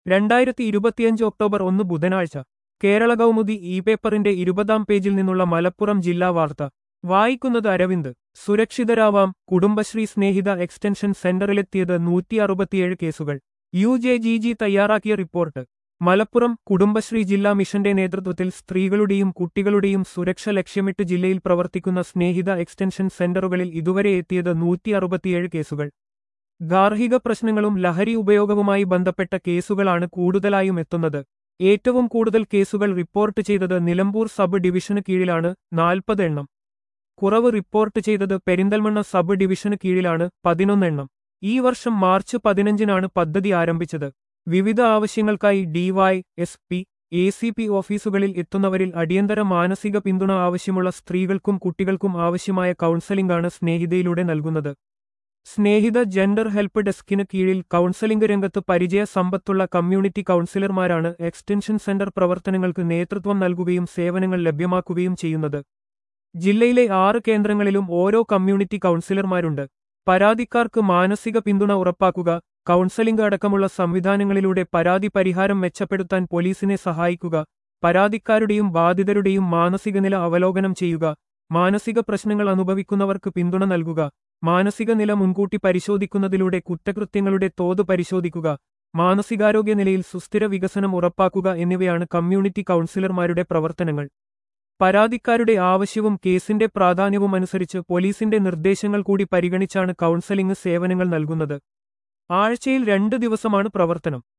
രണ്ടായിരത്തി ഇരുപത്തിയഞ്ച് ഒക്ടോബർ ഒന്ന് ബുധനാഴ്ച കേരള കൗമുദി ഇ പേപ്പറിന്റെ ഇരുപതാം പേജിൽ നിന്നുള്ള മലപ്പുറം ജില്ലാ വാർത്ത വായിക്കുന്നത് അരവിന്ദ് സുരക്ഷിതരാവാം കുടുംബശ്രീ സ്നേഹിത എക്സ്റ്റൻഷൻ സെന്ററിലെത്തിയത് നൂറ്റി അറുപത്തിയേഴ് കേസുകൾ യു ജെ ജി ജി തയ്യാറാക്കിയ റിപ്പോർട്ട് മലപ്പുറം കുടുംബശ്രീ ജില്ലാ മിഷന്റെ നേതൃത്വത്തിൽ സ്ത്രീകളുടെയും കുട്ടികളുടെയും സുരക്ഷ ലക്ഷ്യമിട്ട് ജില്ലയിൽ പ്രവർത്തിക്കുന്ന സ്നേഹിത എക്സ്റ്റൻഷൻ സെന്ററുകളിൽ ഇതുവരെ എത്തിയത് നൂറ്റി അറുപത്തിയേഴ് കേസുകൾ ഗാർഹിക പ്രശ്നങ്ങളും ലഹരി ഉപയോഗവുമായി ബന്ധപ്പെട്ട കേസുകളാണ് കൂടുതലായും എത്തുന്നത് ഏറ്റവും കൂടുതൽ കേസുകൾ റിപ്പോർട്ട് ചെയ്തത് നിലമ്പൂർ സബ് ഡിവിഷന് കീഴിലാണ് നാൽപ്പത് എണ്ണം കുറവ് റിപ്പോർട്ട് ചെയ്തത് പെരിന്തൽമണ്ണ സബ് ഡിവിഷന് കീഴിലാണ് പതിനൊന്ന് എണ്ണം ഈ വർഷം മാർച്ച് പതിനഞ്ചിനാണ് പദ്ധതി ആരംഭിച്ചത് വിവിധ ആവശ്യങ്ങൾക്കായി DY S P A C P ഓഫീസുകളിൽ എത്തുന്നവരിൽ അടിയന്തര മാനസിക പിന്തുണ ആവശ്യമുള്ള സ്ത്രീകൾക്കും കുട്ടികൾക്കും ആവശ്യമായ കൗൺസലിംഗാണ് സ്നേഹിതയിലൂടെ നൽകുന്നത് സ്നേഹിത ജെൻഡർ ഹെൽപ്പ് ഡെസ്കിന് കീഴിൽ കൗൺസലിംഗ് രംഗത്ത് പരിചയ സമ്പത്തുള്ള കമ്മ്യൂണിറ്റി കൗൺസിലർമാരാണ് എക്സ്റ്റൻഷൻ സെന്റർ പ്രവർത്തനങ്ങൾക്ക് നേതൃത്വം നൽകുകയും സേവനങ്ങൾ ലഭ്യമാക്കുകയും ചെയ്യുന്നത് ജില്ലയിലെ ആറ് കേന്ദ്രങ്ങളിലും ഓരോ കമ്മ്യൂണിറ്റി കൗൺസിലർമാരുണ്ട് പരാതിക്കാർക്ക് മാനസിക പിന്തുണ ഉറപ്പാക്കുക കൗൺസലിംഗ് അടക്കമുള്ള സംവിധാനങ്ങളിലൂടെ പരാതി പരിഹാരം മെച്ചപ്പെടുത്താൻ പോലീസിനെ സഹായിക്കുക പരാതിക്കാരുടെയും ബാധിതരുടെയും മാനസികനില അവലോകനം ചെയ്യുക മാനസിക പ്രശ്നങ്ങൾ അനുഭവിക്കുന്നവർക്ക് പിന്തുണ നൽകുക മാനസിക നില മുൻകൂട്ടി പരിശോധിക്കുന്നതിലൂടെ കുറ്റകൃത്യങ്ങളുടെ തോത് പരിശോധിക്കുക മാനസികാരോഗ്യ നിലയിൽ സുസ്ഥിര വികസനം ഉറപ്പാക്കുക എന്നിവയാണ് കമ്മ്യൂണിറ്റി കൗൺസിലർമാരുടെ പ്രവർത്തനങ്ങൾ പരാതിക്കാരുടെ ആവശ്യവും കേസിന്റെ പ്രാധാന്യവും അനുസരിച്ച് പോലീസിന്റെ നിർദ്ദേശങ്ങൾ കൂടി പരിഗണിച്ചാണ് കൗൺസലിംഗ് സേവനങ്ങൾ നൽകുന്നത് ആഴ്ചയിൽ രണ്ട് ദിവസമാണ് പ്രവർത്തനം